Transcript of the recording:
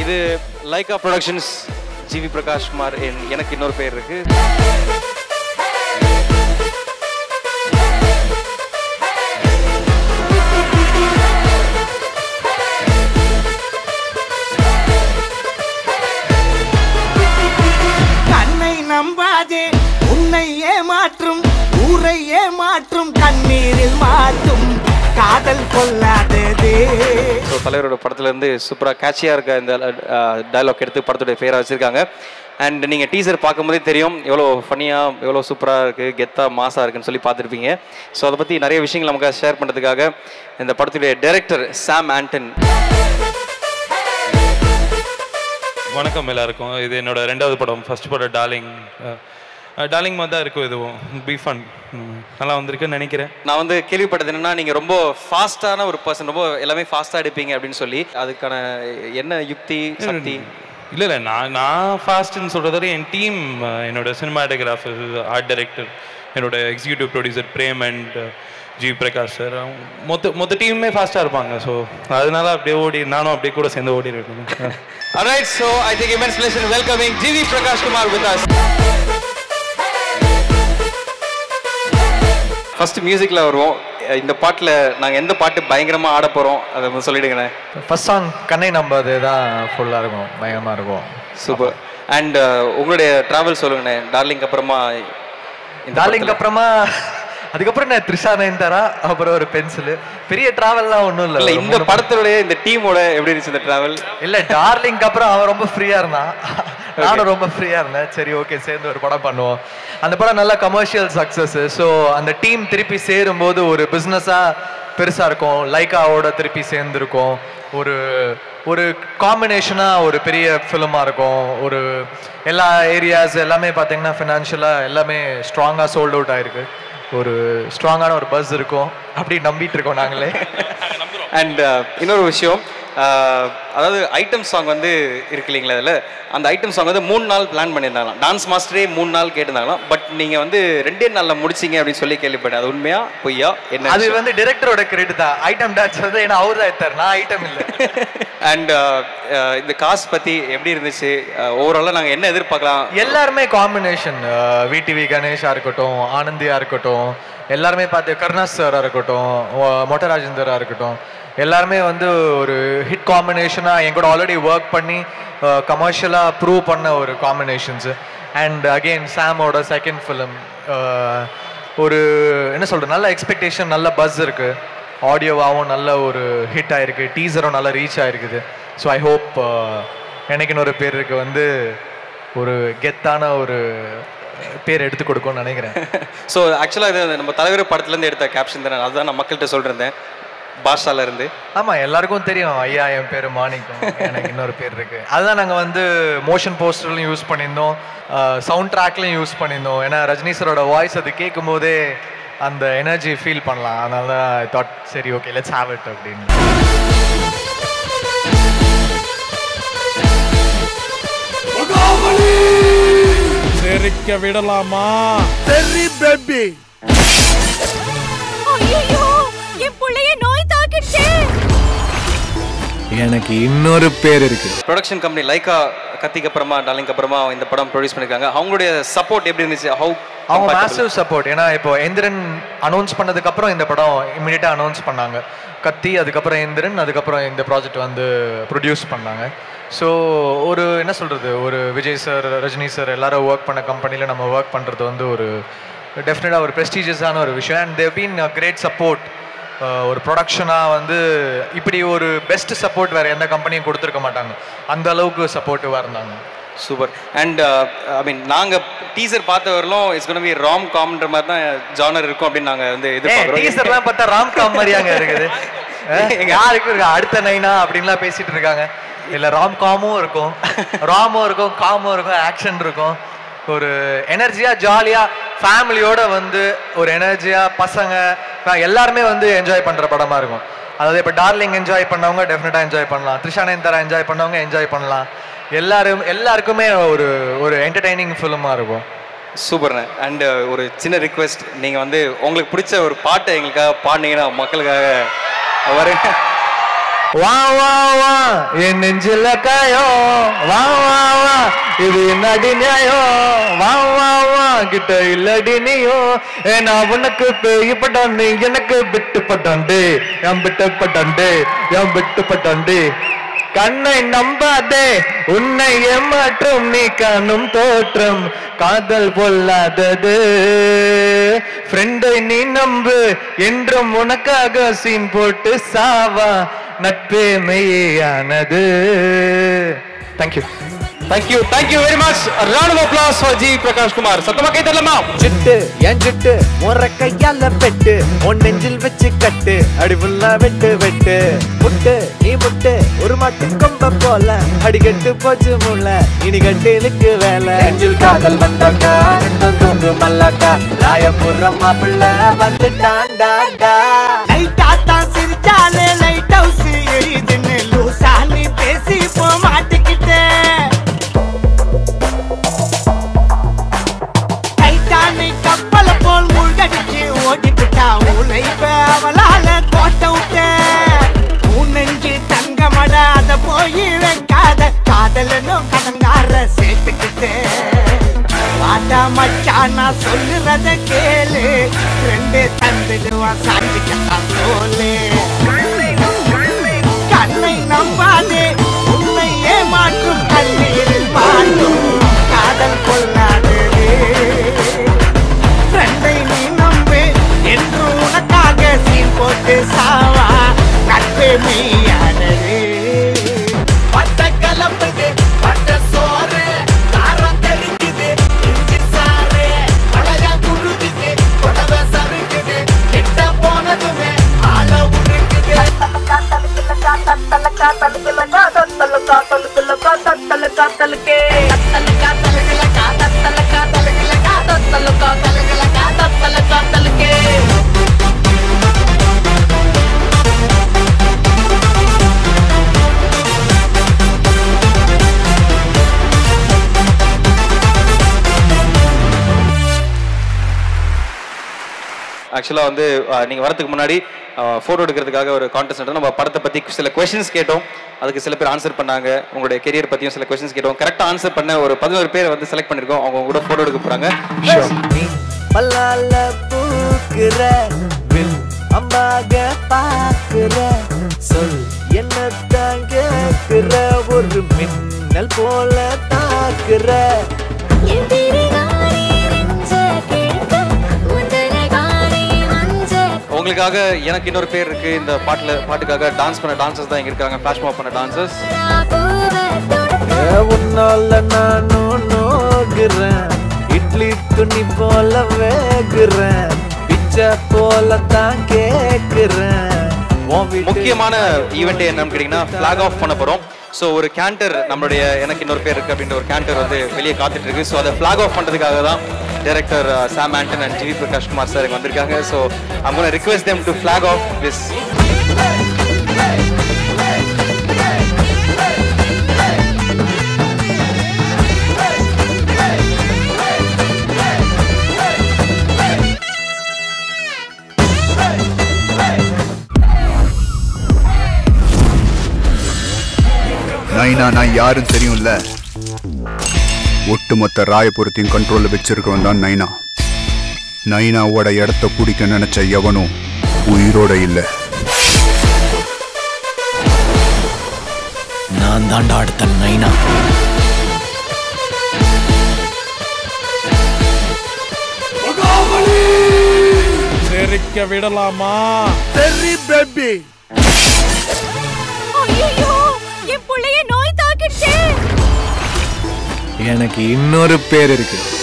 இது Lyca productions G V Prakash Kumar என்- எனக்கு இன்னொரு பேர் இருக்கு கண்ணை நம்பாதே உன்னை ஏமாற்றும் ஊரை ஏமாற்றும் கண்ணீரில் மாற்றும் காதல் கொள்ளாததே ஸோ தலைவரோட படத்துல இருந்து சூப்பராக கேட்சியாக இருக்க இந்த டயலாக் எடுத்து படத்துடைய பேராக வச்சுருக்காங்க அண்ட் நீங்கள் டீசர் பார்க்கும்போதே தெரியும் எவ்வளோ ஃபனியாக எவ்வளோ சூப்பராக இருக்குது கெத்தாக மாசாக இருக்குன்னு சொல்லி பார்த்துருப்பீங்க ஸோ அதை பற்றி நிறைய விஷயங்கள் நமக்கு ஷேர் பண்ணுறதுக்காக இந்த படத்துடைய டைரக்டர் சாம் ஆண்டன் வணக்கம் எல்லாருக்கும் இது என்னோட ரெண்டாவது படம் ஃபர்ஸ்ட் படம் டார்லிங் டார்லிங் மாதிரி தான் இருக்கும் இதுவும் பி ஃபன் நல்லா வந்திருக்குன்னு நினைக்கிறேன் நான் வந்து கேள்விப்பட்டது என்னன்னா நீங்கள் ரொம்ப ஃபாஸ்ட்டான ஒரு பர்சன் ரொம்ப எல்லாமே ஃபாஸ்ட்டாக எடுப்பீங்க அப்படின்னு சொல்லி அதுக்கான என்ன யுக்தி சக்தி இல்லை இல்லை நான் நான் ஃபாஸ்ட்னு சொல்கிறத விட என் டீம் என்னோட சினிமாட்டோகிராஃபர் ஆர்ட் டைரக்டர் என்னோட executive producer Prem and G Prakash sir மொத்த மொத்த டீமுமே ஃபாஸ்ட்டாக இருப்பாங்க ஸோ அதனால அப்படியே ஓடி நானும் அப்படியே கூட சேர்ந்து ஓடி இருக்கேன் Alright, so I think immense pleasure welcoming GV Prakash Kumar with us. First மியூசிக்ல வருவோம் இந்த பாட்டில் நாங்கள் எந்த பாட்டு பயங்கரமாக ஆட போகிறோம் அதை வந்து சொல்லிடுங்கண்ணே ஃபர்ஸ்ட் சாங் கண்ணை நம்பாது தான் ஃபுல்லாக இருக்கும் பயங்கரமாக இருக்கும் சூப்பர் அண்ட் உங்களுடைய ட்ராவல் சொல்லுங்கண்ணே டார்லிங் அப்புறமா இந்த டார்லிங் படத்துல- அப்புறமா அதுக்கப்புறம் நான் த்ரிஷா நயன்தாரா அப்புறம் ஒரு பென்சில் பெரிய டிராவல்லாம் ஒன்றும் இல்ல இல்லை இந்த படத்துடைய இந்த டீமோட எப்படி இருந்துச்சு இந்த டிராவல் இல்லை டார்லிங்க்கு அப்புறம் அவன் ரொம்ப ஃப்ரீயாக இருந்தான் நானும் ரொம்ப ஃப்ரீயாக இருந்தேன் சரி ஓகே சேர்ந்து ஒரு படம் பண்ணுவோம் அந்த படம் நல்ல கமர்ஷியல் சக்ஸஸ் ஸோ அந்த டீம் திருப்பி சேரும்போது ஒரு பிஸ்னஸாக பெருசாக இருக்கும் லைக்காவோட திருப்பி சேர்ந்துருக்கும் ஒரு ஒரு காம்பினேஷனாக ஒரு பெரிய ஃபிலிமாக இருக்கும் ஒரு எல்லா ஏரியாஸ் எல்லாமே பார்த்தீங்கன்னா ஃபினான்ஷியலாக எல்லாமே ஸ்ட்ராங்காக சோல்ட் அவுட் ஆயிருக்கு ஒரு ஸ்ட்ராங்கான ஒரு பஸ் இருக்கும் அப்படி நம்பிட்டு இருக்கோம் நாங்களே அண்ட் இன்னொரு விஷயம் uh, அதாவது ஐட்டம் சாங் வந்து இருக்கு இல்லைங்களா அதில் அந்த ஐட்டம் சாங் வந்து மூணு நாள் பிளான் பண்ணியிருந்தாங்களாம் டான்ஸ் மாஸ்டரே மூணு நாள் கேட்டிருந்தாங்களாம் பட் நீங்கள் வந்து ரெண்டே நாளில் முடிச்சிங்க அப்படின்னு சொல்லி கேள்விப்பட்டேன் அது உண்மையா பொய்யா என்ன அது வந்து டிரெக்டரோட கிரெடிட் தான் ஐட்டம் டான்ஸ் வந்து ஏன்னா அவர் தான் எடுத்தார் நான் ஐட்டம் இல்லை அண்ட் இந்த காசு பற்றி எப்படி இருந்துச்சு ஓவராலாக நாங்கள் என்ன எதிர்பார்க்கலாம் எல்லாருமே காம்பினேஷன் விடிவி கணேஷா இருக்கட்டும் ஆனந்தியா இருக்கட்டும் எல்லாருமே பார்த்து கருணாஸ் சாரா இருக்கட்டும் ஓ- மொட்ட ராஜேந்தரா இருக்கட்டும் எல்லாருமே வந்து ஒரு ஹிட் காம்பினேஷனாக என் கூட ஆல்ரெடி ஒர்க் பண்ணி கமர்ஷியலாக ப்ரூவ் பண்ண ஒரு காம்பினேஷன்ஸ் அண்ட் அகெயின் சாமோட செகண்ட் ஃபிலிம் ஒரு என்ன சொல்கிறது நல்ல எக்ஸ்பெக்டேஷன் நல்ல பஸ் இருக்குது ஆடியோவாகவும் நல்ல ஒரு ஹிட் ஆயிருக்கு டீசரும் நல்ல ரீச் ஆயிருக்குது ஸோ ஐ ஹோப் எனக்கு இன்னொரு பேருக்கு வந்து ஒரு கெத்தான ஒரு பேர் எடுத்து கொடுக்கும்னு நினைக்கிறேன் ஸோ ஆக்சுவலாக இது நம்ம தலைவர் படத்துலேருந்து எடுத்த கேப்ஷன் தானே அதுதான் நான் மக்கள்கிட்ட சொல்லிருந்தேன் பாஷால இருந்து ஆமாம் எல்லாருக்கும் தெரியும் ஐயா என் பேர் மாணிக்கம் எனக்கு இன்னொரு பேர் இருக்கு அதுதான் நாங்கள் வந்து மோஷன் போஸ்டர்லையும் யூஸ் பண்ணியிருந்தோம் சவுண்ட் ட்ராக்லையும் யூஸ் பண்ணியிருந்தோம் ஏன்னா ரஜினி சரோட வாய்ஸ் அது கேட்கும் போதே அந்த எனர்ஜி ஃபீல் பண்ணலாம் அதனால தான் ஐ தாட் சரி ஓகே லெட்ஸ் ஹேவ் இட் அப்படின்னு தெரிக்க விடலாமா ஐயோ என் புள்ளைய நோய் தாக்கிடுச்சே எனக்கு இன்னொரு பேர் இருக்கு ப்ரொடக்ஷன் கம்பெனி லைக்கா கத்திக்கு அப்புறமா டாலிங் அப்புறமா இந்த படம் ப்ரொடியூஸ் பண்ணிருக்காங்க அவங்களுடைய சப்போர்ட் எப்படி இருந்துச்சு ஹவு அவங்க மேசிவ் சப்போர்ட் ஏன்னா இப்போ எந்திரன் அனௌன்ஸ் பண்ணதுக்கு அப்புறம் இந்த படம் இமிடியட்டா அனௌன்ஸ் பண்ணாங்க கத்தி அதுக்கப்புறம் எந்திரன் அதுக்கப்புறம் இந்த ப்ராஜெக்ட் வந்து ப்ரொடியூஸ் பண்ணாங்க ஸோ ஒரு என்ன சொல்றது ஒரு விஜய் சார் ரஜினி சார் எல்லாரும் ஒர்க் பண்ண கம்பெனியில் நம்ம ஒர்க் பண்ணுறது வந்து ஒரு டெஃபினட்டாக ஒரு ப்ரெஸ்டீஜியஸான ஒரு விஷயம் and they've been great support ஒரு ப்ரொடக்ஷனாக வந்து இப்படி ஒரு பெஸ்ட் சப்போர்ட் வேறு எந்த கம்பெனியும் கொடுத்துருக்க மாட்டாங்க அந்த அளவுக்கு சப்போர்ட்டிவாக இருந்தாங்க சூப்பர் அண்ட் ஐ மீன் நாங்க டீசர் பார்த்த வரலும் இட்ஸ் கோன் பி ராம் காம்ன்ற மாதிரி தான் ஜானர் இருக்கும் அப்படின்னு நாங்க வந்து எதிர்பார்க்குறோம் டீசர்லாம் பார்த்தா ராம் காம் மாதிரியாங்க இருக்குது அஹ், யாருக்கு இருக்கு அடுத்த நைனா அப்படின்லாம் பேசிட்டு இருக்காங்க இல்ல ராம் காமும் இருக்கும் ராமும் இருக்கும் காமும் இருக்கும் ஆக்ஷன் இருக்கும் ஒரு எனர்ஜியா ஜாலியா ஃபேமிலியோட வந்து ஒரு எனர்ஜியா பசங்க நான் எல்லாருமே வந்து என்ஜாய் பண்ற படமா இருக்கும் அதாவது இப்போ டார்லிங் என்ஜாய் பண்ணவங்க டெஃபினட்டா என்ஜாய் பண்ணலாம் த்ரிஷா நயன்தாரா என்ஜாய் பண்ணவங்க என்ஜாய் பண்ணலாம் எல்லாரும் எல்லாருக்குமே ஒரு ஒரு என்டர்டைனிங் ஃபிலிமாக இருக்கும் சூப்பர்ண்ணே அண்ட் ஒரு சின்ன ரிக்வெஸ்ட் நீங்க வந்து உங்களுக்கு பிடிச்ச ஒரு பாட்டை எங்களுக்காக பாடினீங்கன்னா மக்களுக்காக வர வா வா வா என் நெஞ்சில காயம் வா வா வா இது என்னடி நியாயம் வா வா வா கிட்ட இல்லடி நீயோ ஏ நான் உனக்கு பேய் பட்டாண்டு எனக்கு விட்டு பட்டாண்டு என் விட்டு பட்டாண்டு என் விட்டு பட்டாண்டு கண்ணை நம்பாதே உன்னை ஏமாற்றும் நீ காணும் தோற்றம் காதல் பொல்லாதது ஃப்ரெண்டை நீ நம்பு என்றும் உனக்காக சீன் போட்டு சாவா நட்பே மெய்யானது thank you thank you thank you very much ராணுவ applause for G Prakash Kumar சத்தமா கை தரலாமா சிட்டு என் சிட்டு முறை கையால பெட்டு உன் நெஞ்சில் வச்சு கட்டு அடிவுள்ள வெட்டு வெட்டு முட்டு நீ முட்டு ஒரு மாட்டு கொம்ப போல அடிக்கட்டு போச்சு முள்ள இனி கட்டிலுக்கு வேலை நெஞ்சில் காதல் வந்தாக்கா ரெண்டும் தூங்கு மல்லாக்கா ராயபுரம் மாப்பிள்ள வந்துட்டாண்டாண்டா லைட்டா தான் சிரிச்சாலே லைட் ஹவுஸ் எரியுதுன்னு லூசா நீ பேசி போ மாட்டிக்கிட்டேன் டைட்டானிக் கப்பல போல் மூழ்கடிச்சு ஓடிக்கிட்டா உழைப்ப அவளால கோட்டை விட்ட உன் நெஞ்சு தங்கமட அத போய் வைக்காத காதலனும் கடங்கார சேர்த்துக்கிட்டேன் வாடா மச்சான் நான் சொல்லுறத கேளு ரெண்டு தந்துடுவான் சாஞ்சிக்கலாம் தோலே கண்ணை நம்பாதே உன்னை ஏமாற்றும் கண்ணீரில் மாட்டும் காதல் கொள்ளாதே ஃப்ரெண்டை நீ நம்பு என்று உனக்காக சீன் போட்டு சாவா நட்பு மெய்யானது பட்ட கலப்புது பட்ட சோறு காரம் தெரிக்குது இஞ்சி சாறு அழகா குருகுது புடவை சறுக்குது கிட்ட போனதுமே ஆள உருக்குது ஆக்சுவலாக வந்து அஹ், நீங்க வரதுக்கு முன்னாடி ஃபோட்டோ எடுக்கிறதுக்காக ஒரு கான்டெஸ்ட் நடந்தது நம்ம படத்தை பத்தி சில கொஸ்டின்ஸ் கேட்டோம் அதுக்கு சில பேர் ஆன்சர் பண்ணாங்க உங்களுடைய கெரியர் பத்தியும் சில கொஸ்டின்ஸ் கேட்டோம் கரெக்டாக ஆன்சர் பண்ண ஒரு பதினோரு பேர் வந்து செலக்ட் பண்ணிருக்கோம் அவங்க கூட ஃபோட்டோ எடுக்க போறாங்க நீ பல்லால பூக்குற வில் அம்பாக பாக்குற சொல் என்னத்தான் கேக்குற ஒரு மின்னல் போல தாக்குற என் பிரிவாரே நெஞ்ச கிழக்க, உந்தனகாரே மஞ்ச உங்களுக்காக எனக்கு இன்னொரு பேர் இருக்கு இந்த பாட்டுல பாட்டுக்காக டான்ஸ் பண்ண டான்சர்ஸ் தான் இங்க இருக்காங்க ஃபிளாஷ் மாப் பண்ண டான்சர்ஸ் பூவை தொடுக்க ஏ, உன்னால நானும் நோகுறேன் இட்லி துணி போல வேகுறேன் பிச்சை போல தான் கேக்குறேன் உன் வீட்டு முக்கியமான ஈவெண்ட் என்னன்னு கேட்டிங்கன்னா ஃபிளாக் ஆஃப் பண்ண போறோம் ஸோ ஒரு கேண்டர் நம்மளுடைய எனக்கு இன்னொரு பேர் இருக்கு அப்படின்ற ஒரு கேண்டர் வந்து வெளியே காத்துட்டு இருக்கு ஸோ அதை ஃபிளாக் ஆஃப் பண்றதுக்காக தான் director Sam Anton and G V Prakash Kumar sir இங்க வந்திருக்காங்க so I'm request them to flag off this நைனா நான் யாரும் தெரியும்ல ஒட்டுமொத்த ராயபுரத்தையும் கண்ட்ரோல்ல வச்சிருக்கவன் தான் நைனா நைனாவோட இடத்த பிடிக்க நினைச்ச எவனும் உயிரோட இல்ல நான் தாண்டா அடுத்த நைனா சிரிக்க விடலாமா ஐயோ என் புள்ளைய நோய் தாக்கிடுச்சே எனக்கு இன்னொரு பேர் இருக்கு